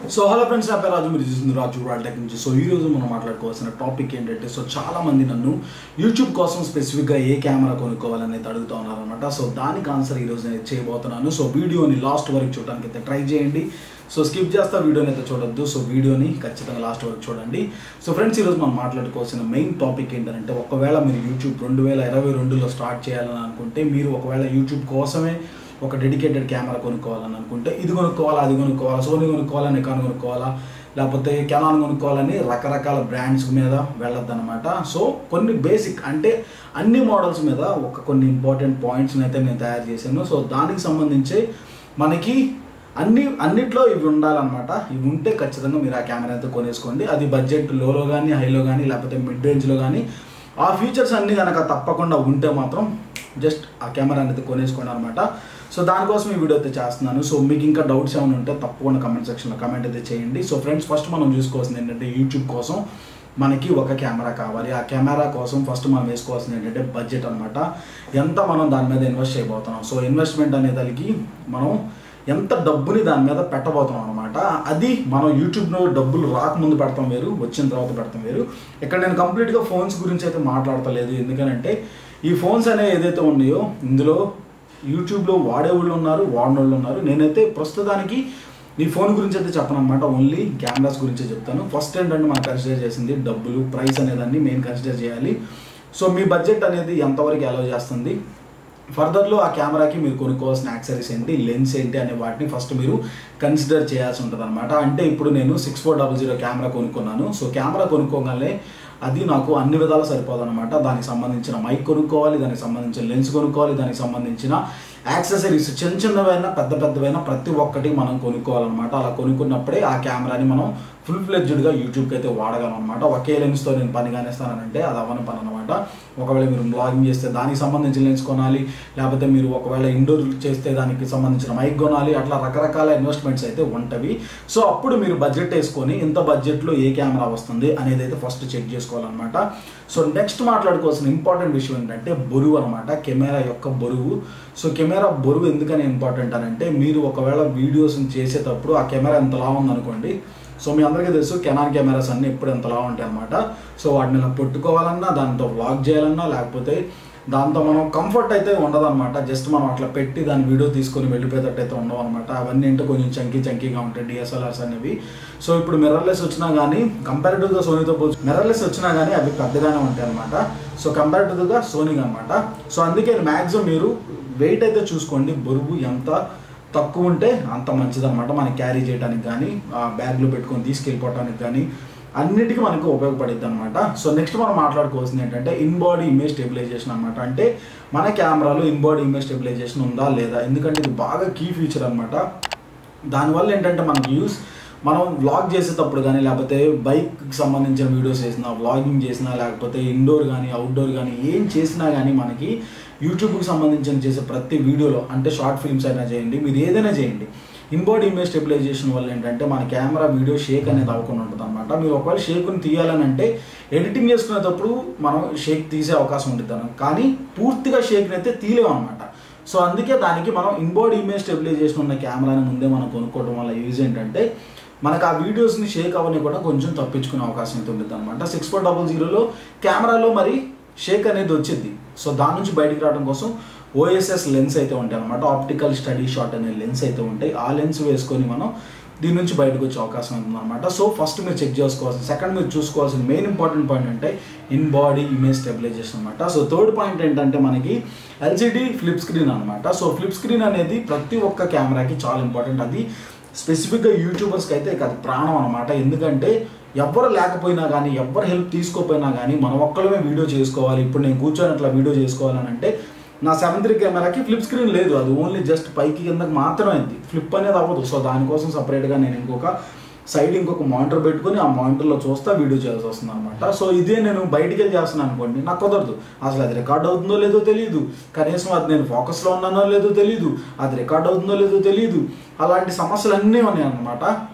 so hello friends నా పేరు రాజు మీరు చూస్తుంది రాజు రాల్ టెక్ నుంచి సో ఈ రోజు మనం మాట్లాడుకోవాల్సిన టాపిక్ ఏంటంటే సో చాలా మంది నన్ను యూట్యూబ్ కోసం స్పెసిఫిక్గా ఏ కెమెరా కొనుక్కోవాలని అయితే అడుగుతూ ఉన్నారనమాట సో దానికి ఆన్సర్ ఈ రోజు నేను చేయబోతున్నాను సో వీడియోని లాస్ట్ వరకు చూడడానికి అయితే ట్రై చేయండి సో స్కిప్ చేస్తా వీడియోని అయితే చూడొద్దు సో వీడియోని ఖచ్చితంగా లాస్ట్ వరకు చూడండి సో ఫ్రెండ్స్ ఈరోజు మనం మాట్లాడుకోవాల్సిన మెయిన్ టాపిక్ ఏంటంటే ఒకవేళ మీరు యూట్యూబ్ రెండు వేల ఇరవై రెండులో స్టార్ట్ చేయాలని అనుకుంటే మీరు ఒకవేళ యూట్యూబ్ కోసమే ఒక డెడికేటెడ్ కెమెరా కొనుక్కోవాలని అనుకుంటే ఇది కొనుక్కోవాలా అది కొనుక్కోవాలా సోనీ కొనుక్కోవాలా నికాన్ కొనుక్కోవాలా లేకపోతే కెనాన్ కొనుక్కోవాలని రకరకాల బ్రాండ్స్ మీద వెళ్ళొద్దు అనమాట సో కొన్ని బేసిక్ అంటే అన్ని మోడల్స్ మీద ఒక కొన్ని ఇంపార్టెంట్ పాయింట్స్ని అయితే నేను తయారు చేశాను సో దానికి సంబంధించి మనకి అన్ని అన్నిట్లో ఇవి ఉండాలన్నమాట ఇవి ఉంటే ఖచ్చితంగా మీరు ఆ కెమెరా అయితే కొనేసుకోండి అది బడ్జెట్ లోలో కానీ హైలో కానీ లేకపోతే మిడ్ రేంజ్లో కానీ ఆ ఫీచర్స్ అన్నీ కనుక తప్పకుండా ఉంటే మాత్రం జస్ట్ ఆ కెమెరా అనేది కొనేసుకోండి అనమాట సో దానికోసం ఈ వీడియో అయితే చేస్తున్నాను సో మీకు ఇంకా డౌట్స్ ఏమైనా ఉంటే తప్పకుండా కమెంట్ సెక్షన్లో కమెంట్ అయితే చేయండి సో ఫ్రెండ్స్ ఫస్ట్ మనం చూసుకోవాల్సింది ఏంటంటే యూట్యూబ్ కోసం మనకి ఒక కెమెరా కావాలి ఆ కెమెరా కోసం ఫస్ట్ మనం వేసుకోవాల్సింది ఏంటంటే బడ్జెట్ అనమాట ఎంత మనం దాని మీద ఇన్వెస్ట్ చేయబోతున్నాం సో ఇన్వెస్ట్మెంట్ అనే దానికి మనం ఎంత డబ్బుని దాని మీద పెట్టబోతున్నాం అనమాట అది మనం యూట్యూబ్లో డబ్బులు రాకముందు పెడతాం వేరు వచ్చిన తర్వాత పెడతాం వేరు ఇక్కడ నేను కంప్లీట్గా ఫోన్స్ గురించి అయితే మాట్లాడతలేదు ఎందుకనంటే ఈ ఫోన్స్ అనేవి ఏదైతే ఉన్నాయో ఇందులో యూట్యూబ్లో వాడేవాళ్ళు ఉన్నారు వాడినోళ్ళు ఉన్నారు నేనైతే ప్రస్తుతానికి ఈ ఫోన్ గురించి అయితే చెప్పను అనమాట ఓన్లీ కెమెరాస్ గురించే చెప్తాను ఫస్ట్ ఏంటంటే మనం కన్సిడర్ చేసింది డబ్బులు ప్రైస్ అనేదాన్ని మెయిన్ కన్సిడర్ చేయాలి సో మీ బడ్జెట్ అనేది ఎంతవరకు అలౌ చేస్తుంది ఫర్దర్లో ఆ కెమెరాకి మీరు కొనుక్కోవాల్సిన యాక్సరీస్ ఏంటి లెన్స్ ఏంటి అనే వాటిని ఫస్ట్ మీరు కన్సిడర్ చేయాల్సి ఉంటుంది అనమాట అంటే ఇప్పుడు నేను six four double zero camera కొనుక్కున్నాను సో కెమెరా కొనుక్కోగానే అది నాకు అన్ని విధాలు సరిపోదు అనమాట దానికి సంబంధించిన మైక్ కొనుక్కోవాలి దానికి సంబంధించిన లెన్స్ కొనుక్కోవాలి దానికి సంబంధించిన యాక్సెసరీస్ చిన్న చిన్నవైనా పెద్ద పెద్దవైనా ప్రతి ఒక్కటి మనం కొనుక్కోవాలన్నమాట అలా కొనుక్కున్నప్పుడే ఆ కెమెరాని మనం ఫుల్ ఫ్లెడ్జ్డ్గా యూట్యూబ్కి అయితే వాడగలం అనమాట ఒకే లెన్స్తో నేను పని కానిస్తానంటే అది అవ్వని పని అనమాట ఒకవేళ మీరు బ్లాగింగ్ చేస్తే దానికి సంబంధించిన లెన్స్ కొనాలి లేకపోతే మీరు ఒకవేళ ఇండోర్ చేస్తే దానికి సంబంధించిన మైక్ కొనాలి అట్లా రకరకాల ఇన్వెస్ట్మెంట్స్ అయితే ఉంటవి సో అప్పుడు మీరు బడ్జెట్ వేసుకొని ఇంత బడ్జెట్లో ఏ కెమెరా వస్తుంది అనేది అయితే ఫస్ట్ చెక్ చేసుకోవాలన్నమాట సో నెక్స్ట్ మాట్లాడుకోవాల్సిన ఇంపార్టెంట్ విషయం ఏంటంటే బరువు అనమాట కెమెరా యొక్క బరువు సో కెమెరా బరువు ఎందుకని ఇంపార్టెంట్ అని అంటే మీరు ఒకవేళ వీడియోస్ చేసేటప్పుడు ఆ కెమెరా ఎంతలా ఉందనుకోండి సో మీ అందరికీ తెలుసు కెనాన్ కెమెరాస్ అన్నీ ఎప్పుడు ఎంతలా ఉంటాయి అనమాట సో వాటిని ఇలా పట్టుకోవాలన్నా దాంతో వ్లాగ్ చేయాలన్నా లేకపోతే దాంతో మనం కంఫర్ట్ అయితే ఉండదన్నమాట జస్ట్ మనం అట్లా పెట్టి దాని వీడియో తీసుకొని వెళ్ళిపోయేటట్టు అయితే ఉండవు అనమాట అవన్నీ ఏంటో కొంచెం చంకీ చంకీగా ఉంటాయి డిఎస్ఎల్ఆర్స్ అనేవి సో ఇప్పుడు మిర్రర్లెస్ వచ్చినా కానీ కంపారిటివ్గా సోనీతో పోల్చి మిర్రర్లెస్ వచ్చినా కానీ అవి పెద్దగానే ఉంటాయి అనమాట సో కంపారిటివ్గా సోనీ అనమాట సో అందుకే మ్యాక్సిమం మీరు వెయిట్ అయితే చూసుకోండి బరువు ఎంత తక్కువ ఉంటే అంత మంచిదన్నమాట మనకి క్యారీ చేయడానికి కానీ బ్యాగ్లో పెట్టుకొని తీసుకెళ్ళిపోవడానికి కానీ అన్నిటికీ మనకు ఉపయోగపడుద్ది అనమాట సో నెక్స్ట్ మనం మాట్లాడుకోవాల్సింది ఏంటంటే ఇన్ బాడీ ఇమేజ్ స్టెబిలైజేషన్ అనమాట అంటే మన కెమెరాలో ఇన్ బాడీ ఇమేజ్ స్టెబిలైజేషన్ ఉందా లేదా ఎందుకంటే ఇది బాగా కీ ఫీచర్ అనమాట దానివల్ల ఏంటంటే మనకి యూస్ మనం వ్లాగ్ చేసేటప్పుడు కానీ లేకపోతే బైక్కి సంబంధించిన వీడియోస్ చేసినా వ్లాగింగ్ చేసినా లేకపోతే ఇండోర్ కానీ అవుట్డోర్ కానీ ఏం చేసినా కానీ మనకి యూట్యూబ్కి సంబంధించిన చేసే ప్రతి వీడియోలో అంటే షార్ట్ ఫిల్మ్స్ అయినా చేయండి మీరు ఏదైనా చేయండి ఇన్బాడీ ఇమేజ్ స్టెబిలైజేషన్ వల్ల ఏంటంటే మన కెమెరా వీడియో షేక్ అనేది అవ్వకుండా ఉంటుంది అనమాట మీరు ఒకవేళ షేక్ని తీయాలని అంటే ఎడిటింగ్ చేసుకునేటప్పుడు మనం షేక్ తీసే అవకాశం ఉంటుంది కానీ పూర్తిగా షేక్ని అయితే తీయలేము అనమాట సో అందుకే దానికి మనం ఇన్బాడీ ఇమేజ్ స్టెబిలైజేషన్ ఉన్న కెమెరాని ముందే మనం కొనుక్కోవడం వల్ల యూజ్ ఏంటంటే మనకు ఆ వీడియోస్ని షేక్ అవ్వని కూడా కొంచెం తప్పించుకునే అవకాశం అయితే ఉంటుంది అనమాట సిక్స్ ఫోర్ డబల్ జీరోలో కెమెరాలో మరి షేక్ అనేది వచ్చింది సో దాని నుంచి బయటికి రావడం కోసం ఓఎస్ఎస్ లెన్స్ అయితే ఉంటాయి అనమాట ఆప్టికల్ స్టడీ షాట్ అనే లెన్స్ అయితే ఉంటాయి ఆ లెన్స్ వేసుకొని మనం దీని నుంచి బయటకు వచ్చే అవకాశం ఉందన్నమాట సో ఫస్ట్ మీరు చెక్ చేసుకోవాల్సింది సెకండ్ మీరు చూసుకోవాల్సిన మెయిన్ ఇంపార్టెంట్ పాయింట్ అంటే ఇన్ బాడీ ఇమేజ్ స్టెబిలైజేషన్ అనమాట సో థర్డ్ పాయింట్ ఏంటంటే మనకి ఎల్సిడి ఫ్లిప్ స్క్రీన్ అనమాట సో ఫ్లిప్ స్క్రీన్ అనేది ప్రతి ఒక్క కెమెరాకి చాలా ఇంపార్టెంట్ అది స్పెసిఫిక్గా యూట్యూబర్స్కి అయితే అది ప్రాణం అనమాట ఎందుకంటే ఎవరు లేకపోయినా కానీ ఎవరు హెల్ప్ తీసుకోపోయినా కానీ మనం ఒక్కడమే వీడియో చేసుకోవాలి ఇప్పుడు నేను కూర్చొని అట్లా వీడియో చేసుకోవాలని అంటే నా సెవెన్ త్రీ కెమెరాకి ఫ్లిప్ స్క్రీన్ లేదు అది ఓన్లీ జస్ట్ పైకి కిందకి మాత్రమే అయింది ఫ్లిప్ అనేది అవ్వదు సో దానికోసం సపరేట్గా నేను ఇంకొక సైడ్ ఇంకొక మానిటర్ పెట్టుకొని ఆ మానిటర్లో చూస్తా వీడియో చేయాల్సి వస్తుంది అనమాట సో ఇదే నేను బయటికి వెళ్ళి చేస్తున్నాను అనుకోండి నాకు కుదరదు అసలు అది రికార్డ్ అవుతుందో లేదో తెలియదు కనీసం అది నేను ఫోకస్లో ఉన్నానో లేదో తెలియదు అది రికార్డ్ అవుతుందో లేదో తెలియదు అలాంటి సమస్యలు అన్నీ ఉన్నాయి అన్నమాట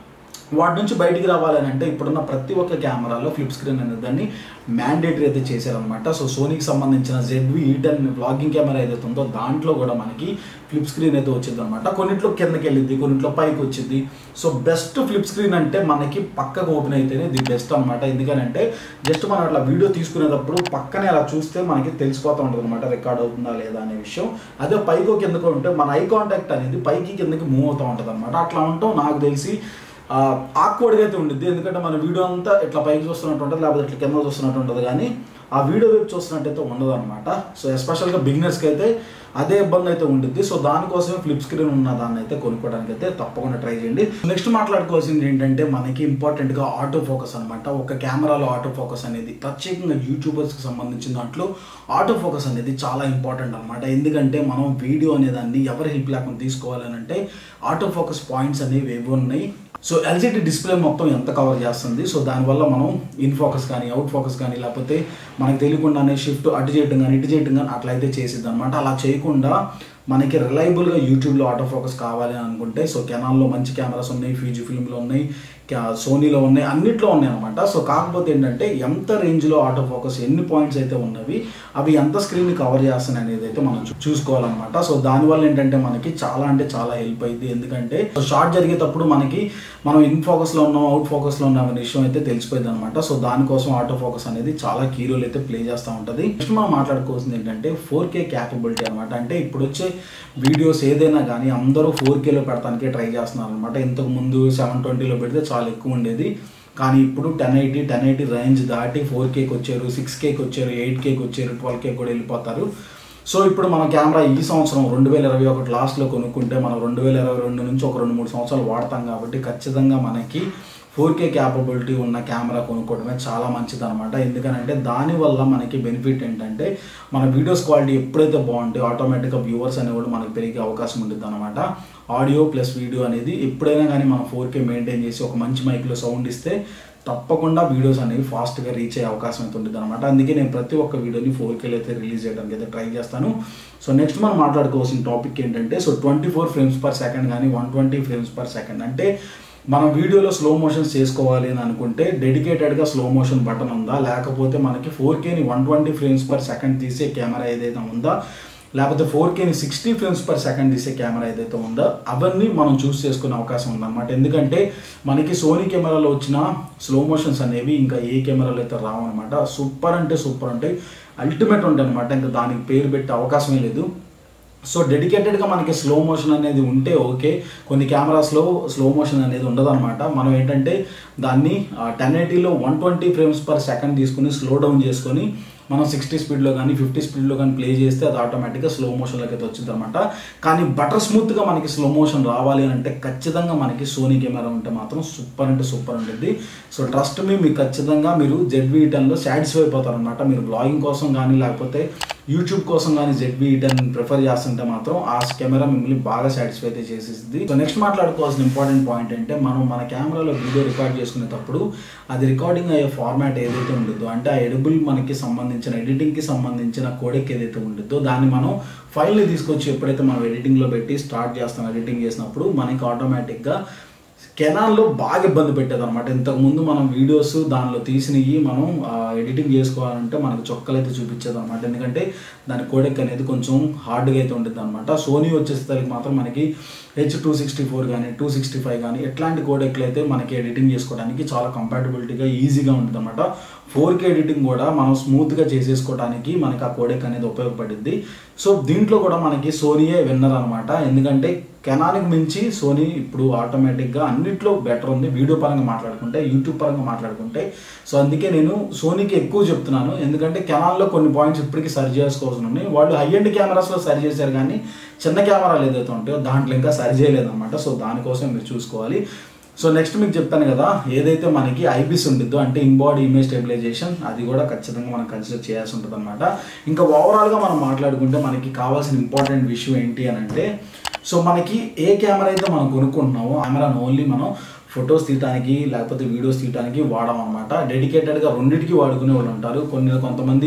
వాటి నుంచి బయటికి రావాలని అంటే ఇప్పుడున్న ప్రతి ఒక్క కెమెరాలో ఫ్లిప్ స్క్రీన్ అనే దాన్ని మ్యాండేటరీ అయితే చేశారనమాట సో సోనీకి సంబంధించిన జెడ్వి ఈ టెన్ బ్లాగింగ్ కెమెరా ఏదైతే ఉందో దాంట్లో కూడా మనకి ఫ్లిప్ స్క్రీన్ అయితే వచ్చింది అనమాట కొన్నిట్లో కిందకి వెళ్ళింది కొన్నిట్లో పైకి వచ్చింది సో బెస్ట్ ఫ్లిప్ స్క్రీన్ అంటే మనకి పక్కకు ఓపెన్ అయితేనే ది బెస్ట్ అనమాట ఎందుకనంటే జస్ట్ మనం అట్లా వీడియో తీసుకునేటప్పుడు పక్కనే అలా చూస్తే మనకి తెలిసిపోతూ ఉంటుంది అనమాట రికార్డ్ అవుతుందా లేదా అనే విషయం అదే పైకో కిందకో ఉంటే మన ఐ కాంటాక్ట్ అనేది పైకి కిందకి మూవ్ అవుతూ ఉంటుంది అనమాట అట్లా ఉంటాం నాకు తెలిసి ఆక్వర్డ్గా అయితే ఉండిద్ది ఎందుకంటే మన వీడియో అంతా ఇట్లా పైకి చూస్తున్నట్టు ఉంటుంది లేకపోతే ఇట్లా కింద చూస్తున్నట్టు ఉంటుంది కానీ ఆ వీడియో వైపు చూస్తున్నట్టయితే ఉండదు అనమాట సో ఎస్పెషల్గా బిగినర్స్కి అయితే అదే ఇబ్బంది అయితే ఉంటుంది సో దానికోసమే ఫ్లిప్ స్క్రీన్ ఉన్న దాన్ని అయితే కొనుక్కోవడానికి అయితే తప్పకుండా ట్రై చేయండి నెక్స్ట్ మాట్లాడుకోవాల్సింది ఏంటంటే మనకి ఇంపార్టెంట్గా ఆటో ఫోకస్ అనమాట ఒక కెమెరాలో ఆటో ఫోకస్ అనేది ప్రత్యేకంగా యూట్యూబర్స్కి సంబంధించిన దాంట్లో ఆటో ఫోకస్ అనేది చాలా ఇంపార్టెంట్ అనమాట ఎందుకంటే మనం వీడియో అనేదాన్ని ఎవరి హెల్ప్ లేకుండా తీసుకోవాలని అంటే ఆటో ఫోకస్ పాయింట్స్ అనేవి ఏవి ఉన్నాయి సో ఎల్సిడి డిస్ప్లే మొత్తం ఎంత కవర్ చేస్తుంది సో దానివల్ల మనం ఇన్ ఫోకస్ కానీ అవుట్ ఫోకస్ కానీ లేకపోతే మనకు తెలియకుండానే షిఫ్ట్ అటు చేయడం కానీ ఇటు చేయడం కానీ అట్లయితే చేసిద్ది అనమాట అలా చేయకుండా మనకి రిలయబుల్గా యూట్యూబ్లో ఆటో ఫోకస్ కావాలి అని అనుకుంటే సో కెనాల్లో మంచి కెమెరాస్ ఉన్నాయి ఫీజీ ఫిల్మ్లో ఉన్నాయి సోనీలో ఉన్నాయి అన్నిట్లో ఉన్నాయి అనమాట సో కాకపోతే ఏంటంటే ఎంత రేంజ్లో ఆటో ఫోకస్ ఎన్ని పాయింట్స్ అయితే ఉన్నవి అవి ఎంత స్క్రీన్ కవర్ చేస్తాయి అనేది అయితే మనం చూ- చూసుకోవాలన్నమాట సో దానివల్ల ఏంటంటే మనకి చాలా అంటే చాలా హెల్ప్ అయింది ఎందుకంటే షార్ట్ జరిగేటప్పుడు మనకి మనం ఇన్ ఫోకస్లో ఉన్నాం అవుట్ ఫోకస్లో ఉన్నాం అనే విషయం అయితే తెలిసిపోయింది అనమాట సో దానికోసం ఆటో ఫోకస్ అనేది చాలా కీ రోల్ అయితే ప్లే చేస్తూ ఉంటుంది నెక్స్ట్ మనం మాట్లాడుకోవాల్సింది ఏంటంటే ఫోర్ కే క్యాపబిలిటీ అనమాట అంటే ఇప్పుడు వచ్చే వీడియోస్ ఏదైనా కానీ అందరూ ఫోర్ కేలో పెడతానికే ట్రై చేస్తున్నారు అనమాట ఇంతకు ముందు సెవెన్ ట్వంటీలో పెడితే చాలా ఎక్కువ ఉండేది కానీ ఇప్పుడు ten eighty ten eighty range దాటి ఫోర్ కేకి వచ్చారు సిక్స్ కేకి వచ్చారు ఎయిట్ కేకి వచ్చారు ట్వెల్వ్ కేకి కూడా వెళ్ళిపోతారు సో ఇప్పుడు మన కెమెరా ఈ సంవత్సరం రెండు వేల ఇరవై ఒకటి లాస్ట్లో కొనుక్కుంటే మనం రెండు వేల ఇరవై రెండు నుంచి ఒక రెండు మూడు సంవత్సరాలు వాడతాం కాబట్టి ఖచ్చితంగా మనకి ఫోర్ కే క్యాపబిలిటీ ఉన్న కెమెరా కొనుక్కోవడమే చాలా మంచిది అనమాట ఎందుకనంటే దానివల్ల మనకి బెనిఫిట్ ఏంటంటే మన వీడియోస్ క్వాలిటీ ఎప్పుడైతే బాగుంటే ఆటోమేటిక్గా వ్యూవర్స్ అనేవాడు మనకి పెరిగే అవకాశం ఉంటుంది అనమాట ఆడియో ప్లస్ వీడియో అనేది ఎప్పుడైనా కానీ మనం ఫోర్ కే మెయింటైన్ చేసి ఒక మంచి మైక్లో సౌండ్ ఇస్తే తప్పకుండా వీడియోస్ అనేవి ఫాస్ట్గా రీచ్ అయ్యే అవకాశం అయితే ఉంటుంది అనమాట అందుకే నేను ప్రతి ఒక్క వీడియోని ఫోర్ కేలో అయితే రిలీజ్ చేయడానికి అయితే ట్రై చేస్తాను సో నెక్స్ట్ మనం మాట్లాడుకోవాల్సిన టాపిక్ ఏంటంటే so twenty four frames per second కానీ one twenty frames per second అంటే మనం వీడియోలో స్లో మోషన్స్ చేసుకోవాలి అని అనుకుంటే డెడికేటెడ్గా స్లో మోషన్ బటన్ ఉందా లేకపోతే మనకి ఫోర్ కేని one twenty frames per second తీసే కెమెరా ఏదైతే ఉందా లేకపోతే ఫోర్ కేని సిక్స్టీ ఫ్రేమ్స్ పర్ సెకండ్ తీసే కెమెరా ఏదైతే ఉందో అవన్నీ మనం చూస్ చేసుకునే అవకాశం ఉందన్నమాట ఎందుకంటే మనకి సోనీ కెమెరాలో వచ్చిన స్లో మోషన్స్ అనేవి ఇంకా ఏ కెమెరాలో అయితే రావన్నమాట సూపర్ అంటే సూపర్ అంటే అల్టిమేట్ ఉంటాయి అనమాట ఇంకా దానికి పేరు పెట్టే అవకాశమే లేదు సో డెడికేటెడ్గా మనకి స్లో మోషన్ అనేది ఉంటే ఓకే కొన్ని కెమెరాస్లో స్లో మోషన్ అనేది ఉండదు అనమాట మనం ఏంటంటే దాన్ని టెన్ ఎయిటీలో one twenty frames per second తీసుకుని స్లో డౌన్ చేసుకొని మనం సిక్స్టీ స్పీడ్లో కానీ ఫిఫ్టీ స్పీడ్లో కానీ ప్లే చేస్తే అది ఆటోమేటిక్గా స్లో మోషన్లోకి అయితే వచ్చింది అనమాట కానీ బటర్ స్మూత్గా మనకి స్లో మోషన్ రావాలి అని అంటే ఖచ్చితంగా మనకి సోనీ కెమెరా ఉంటే మాత్రం సూపర్ అంటే సూపర్ ఉంటుంది సో ట్రస్ట్ మీ మీకు ఖచ్చితంగా మీరు జెడ్వీ టెన్లో సాటిస్ఫై అయిపోతారు అనమాట మీరు బ్లాగింగ్ కోసం కానీ లేకపోతే యూట్యూబ్ కోసం కానీ జెడ్వీ టెన్ ప్రిఫర్ చేస్తుంటే మాత్రం ఆ కెమెరా మిమ్మల్ని బాగా సాటిస్ఫై అయితే చేసేసింది సో నెక్స్ట్ మాట్లాడుకోవాల్సిన ఇంపార్టెంట్ పాయింట్ అంటే మనం మన కెమెరాలో వీడియో రికార్డ్ చేసుకునేటప్పుడు అది రికార్డింగ్ అయ్యే ఫార్మాట్ ఏదైతే ఉంటుందో అంటే ఆ ఎడిబుల్ మనకి సంబంధించిన ఎడిటింగ్కి సంబంధించిన కోడెక్ ఏదైతే ఉంటుందో దాన్ని మనం ఫైల్ని తీసుకొచ్చి ఎప్పుడైతే మనం ఎడిటింగ్లో పెట్టి స్టార్ట్ చేస్తాం ఎడిటింగ్ చేసినప్పుడు మనకి ఆటోమేటిక్గా కెనాల్లో బాగా ఇబ్బంది పెట్టేది అనమాట ఇంతకుముందు మనం వీడియోస్ దానిలో తీసినవి మనం ఎడిటింగ్ చేసుకోవాలంటే మనకు చొక్కలు అయితే చూపించేది అనమాట ఎందుకంటే దాని కోడెక్ అనేది కొంచెం హార్డ్గా అయితే ఉంటుంది అనమాట సోనీ వచ్చేసరికి మాత్రం మనకి హెచ్ టూ సిక్స్టీ ఫోర్ కానీ టూ సిక్స్టీ ఫైవ్ కానీ ఎట్లాంటి కోడెక్లు అయితే మనకి ఎడిటింగ్ చేసుకోవడానికి చాలా కంపాటబిలిటీగా ఈజీగా ఉంటుంది అనమాట ఫోర్ కే ఎడిటింగ్ కూడా మనం స్మూత్గా చేసేసుకోవడానికి మనకి ఆ కోడెక్ అనేది ఉపయోగపడింది సో దీంట్లో కూడా మనకి సోనీయే విన్నర్ అనమాట ఎందుకంటే కెనానికి మించి సోనీ ఇప్పుడు ఆటోమేటిక్గా అన్నిట్లో బెటర్ ఉంది వీడియో పరంగా మాట్లాడుకుంటే యూట్యూబ్ పరంగా మాట్లాడుకుంటే సో అందుకే నేను సోనీకి ఎక్కువ చెప్తున్నాను ఎందుకంటే కెనాల్లో కొన్ని పాయింట్స్ ఇప్పటికీ సరి చేసుకోవాల్సి ఉన్నాయి వాళ్ళు హై ఎండ్ కెమెరాస్లో సరి చేశారు కానీ చిన్న కెమెరాలు ఏదైతే ఉంటాయో దాంట్లో ఇంకా సరి చేయలేదన్నమాట సో దానికోసం మీరు చూసుకోవాలి సో నెక్స్ట్ మీకు చెప్పాను కదా ఏదైతే మనకి ఐబిస్ ఉంటుందో అంటే ఇన్ బాడీ ఇమేజ్ స్టెబిలైజేషన్ అది కూడా ఖచ్చితంగా మనం కన్సిడర్ చేయాల్సి ఉంటుంది అనమాట ఇంకా ఓవరాల్గా మనం మాట్లాడుకుంటే మనకి కావాల్సిన ఇంపార్టెంట్ విషయం ఏంటి అని అంటే సో మనకి ఏ కెమెరా అయితే మనం కొనుక్కుంటున్నామో కెమెరాను ఓన్లీ మనం ఫొటోస్ తీయడానికి లేకపోతే వీడియోస్ తీయడానికి వాడడం అనమాట డెడికేటెడ్గా రెండింటికి వాడుకునే వాళ్ళు ఉంటారు కొన్ని కొంతమంది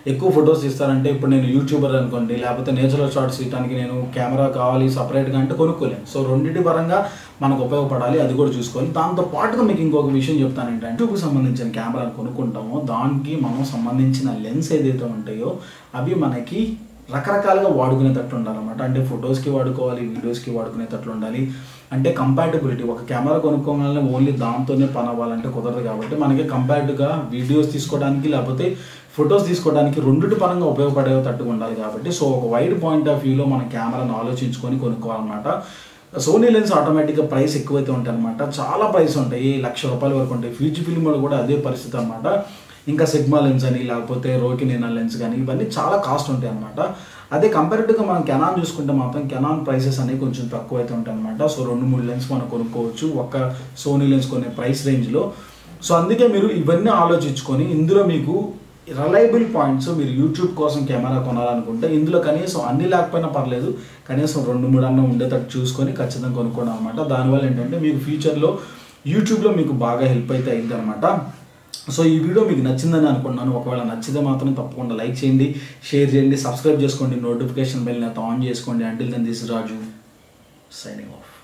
ఎక్కువ ఫొటోస్ తీస్తారంటే ఇప్పుడు నేను యూట్యూబర్ అనుకోండి లేకపోతే నేచురల్ షార్ట్స్ తీయడానికి నేను కెమెరా కావాలి సపరేట్గా అంటే కొనుక్కోలేను సో రెండింటి పరంగా మనకు ఉపయోగపడాలి అది కూడా చూసుకోవాలి దాంతో పాటుగా మీకు ఇంకొక విషయం చెప్తాను ఏంటంటే యూట్యూబ్కి సంబంధించిన కెమెరాలు కొనుక్కుంటామో దానికి మనం సంబంధించిన లెన్స్ ఏదైతే ఉంటాయో అవి మనకి రకరకాలుగా వాడుకునేటట్లు ఉండాలన్నమాట అంటే ఫొటోస్కి వాడుకోవాలి వీడియోస్కి వాడుకునేటట్లు ఉండాలి అంటే కంపాటబిలిటీ ఒక కెమెరా కొనుక్కోగానే ఓన్లీ దాంతోనే పని అవ్వాలంటే కుదరదు కాబట్టి మనకి కంపారిటివ్గా వీడియోస్ తీసుకోవడానికి లేకపోతే ఫొటోస్ తీసుకోవడానికి రెండిటి పరంగా ఉపయోగపడేటట్టుగా ఉండాలి కాబట్టి సో ఒక వైడ్ పాయింట్ ఆఫ్ వ్యూలో మన కెమెరాను ఆలోచించుకొని కొనుక్కోవాలన్నమాట సోనీ లెన్స్ ఆటోమేటిక్గా ప్రైస్ ఎక్కువైతే ఉంటాయి అనమాట చాలా ప్రైస్ ఉంటాయి లక్ష రూపాయల వరకు ఉంటాయి ఫ్యూజీ ఫిల్మ్ కూడా అదే పరిస్థితి అనమాట ఇంకా సిగ్మా లెన్స్ అని లేకపోతే రోకినినా లెన్స్ కానీ ఇవన్నీ చాలా కాస్ట్ ఉంటాయి అనమాట అదే కంపారిటివ్గా మనం కెనాన్ చూసుకుంటే మాత్రం కెనాన్ ప్రైసెస్ అనేవి కొంచెం తక్కువ అయితే ఉంటాయి అనమాట సో రెండు మూడు లెన్స్ మనం కొనుక్కోవచ్చు ఒక సోనీ లెన్స్ కొనే ప్రైస్ రేంజ్లో సో అందుకే మీరు ఇవన్నీ ఆలోచించుకొని ఇందులో మీకు రిలయబుల్ పాయింట్స్ మీరు యూట్యూబ్ కోసం కెమెరా కొనాలనుకుంటే ఇందులో కనీసం అన్ని లేకపోయినా పర్లేదు కనీసం రెండు మూడు అన్న ఉండేటట్టు చూసుకొని ఖచ్చితంగా కొనుక్కోవడం అనమాట దానివల్ల ఏంటంటే మీకు ఫ్యూచర్లో యూట్యూబ్లో మీకు బాగా హెల్ప్ అయితే అయింది అనమాట సో ఈ వీడియో మీకు నచ్చిందని అనుకుంటున్నాను ఒకవేళ నచ్చితే మాత్రం తప్పకుండా లైక్ చేయండి షేర్ చేయండి సబ్స్క్రైబ్ చేసుకోండి నోటిఫికేషన్ బెల్ ఆన్ చేసుకోండి until then this Raju signing of